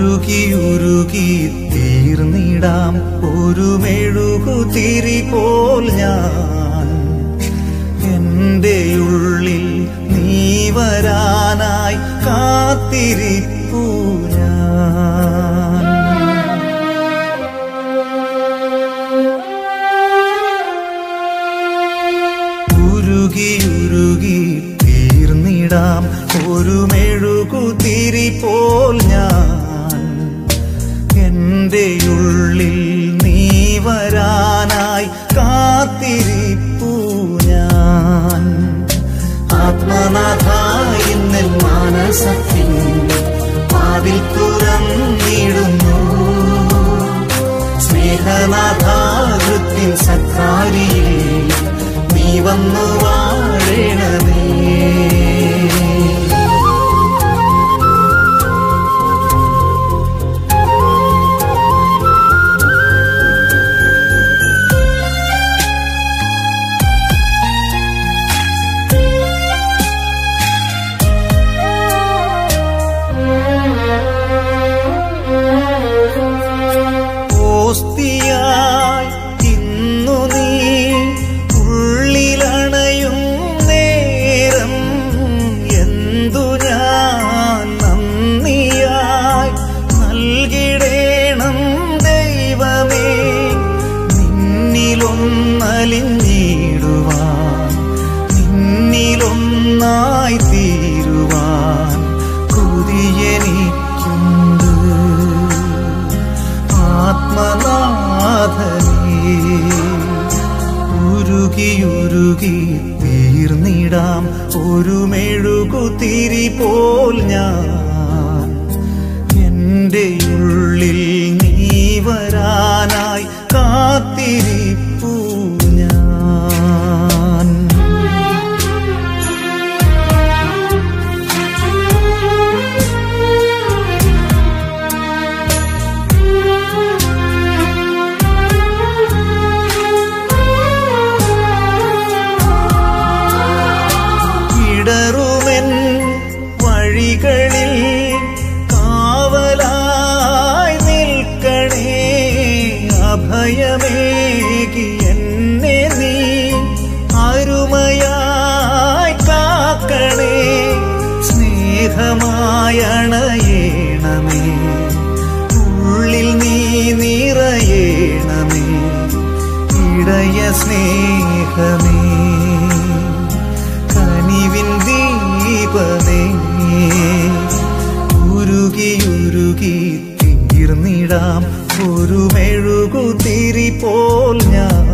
ഉരുകി ഉരുകി തീർന്നിടാം ഒരു മെഴുകുതിരി പോൽ ഞാൻ എന്റെ ഉള്ളിൽ നീ വരാനായി കാത്തിരിപ്പു ഞാൻ ഉരുകി ഉരുകി തീർന്നിടാം ഒരു മെഴുകുതിരി പോൽ ഞാൻ എന്റെ ഉള്ളിൽ നീ വരാനായി കാത്തിരിപ്പു ഞാൻ ആത്മനാഥ ഇന്നൽ മാനസത്തിൻ വാതിൽ തുറന്നിടുന്നു സ്നേഹനാഥാകൃത്തിൻ സക്കാരിയിൽ നീ വന്നു വാഴണമേ ഓസ്തിയായി ഇന്നു നീ ഉള്ളിലണയും നേരം എന്തു ഞാൻ നന്ദിയായി നൽകിടേണം ദൈവമേ നിന്നിലൊന്നലിഞ്ഞിടുവാൻ നിന്നിലൊന്നായി തീരുവാൻ കൊതിയെനിക്കുണ്ട് ആത്മനാഥനേ ഉരുകിയുരുകി തീർന്നിടാം ഒരു മെഴുകുതിരി പോൽ ഞാൻ എന്റെ ഉള്ളിൽ നീ വരാനായി കാത്തിരിപ്പു ഞാൻ ഇടറുമെൻ വഴികളിൽ കാവലായി നിൽക്കണേ അഭയമേകി എന്നെ നീ അരുമയായി കാക്കണേ സ്നേഹമായണയേണമേ ഉള്ളിൽ നീ നിറയേണമേ ഇടയ സ്നേഹമേ കനിവിൻ ദീപമേ ഉരുകിയുരുകി തീർന്നിടാം ഒരു മെഴുകുതിരി പോൽ ഞാൻ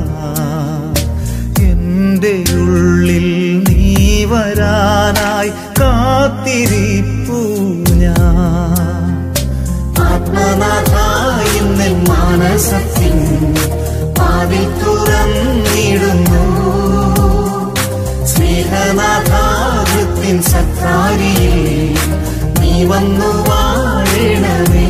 എന്റെ ഉള്ളിൽ നീ വരാനായി കാത്തിരിപ്പു ഞാൻ ആത്മനാഥ ഇന്ന് മാനസത്തിൻ പാതിൽ തുറന്നിടുന്നു സ്നേഹനാഥാകൃത്തിൻ സക്കാരിയിൽ നീ വന്നു വാഴണമേ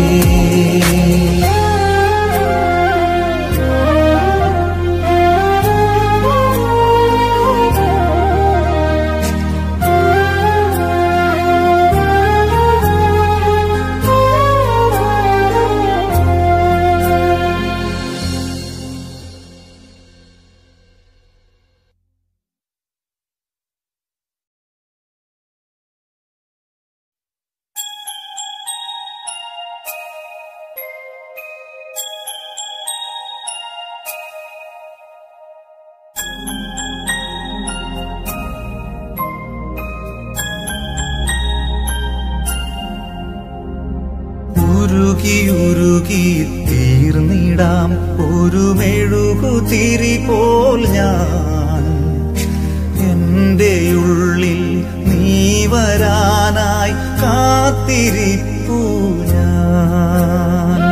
ഉരുകി ഉരുകി തീർന്നിടാം ഒരു മെഴുകുതിരി പോൽ ഞാൻ എന്റെ ഉള്ളിൽ നീ വരാനായി കാത്തിരിപ്പു ഞാൻ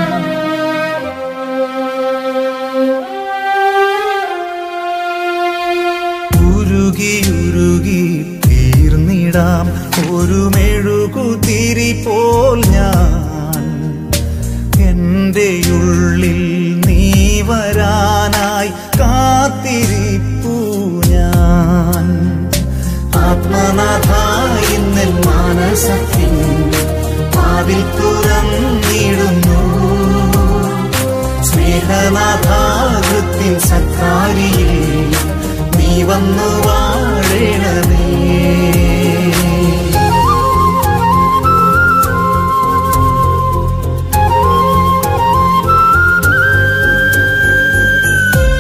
ഉരുകി ഉരുകി തീർന്നിടാം ഒരു മെഴുകുതിരി പോൽ ഞാൻ എന്റെ ഉള്ളിൽ നീ വരാനായി കാത്തിരിപ്പു ഞാൻ ആത്മനാഥ ഇന്നൽ മാനസത്തിൻ വാതിൽ തുറന്നിടുന്നു സ്നേഹനാഥാകൃത്തിൻ സക്കാരിയിൽ നീ വന്നു വാഴണമേ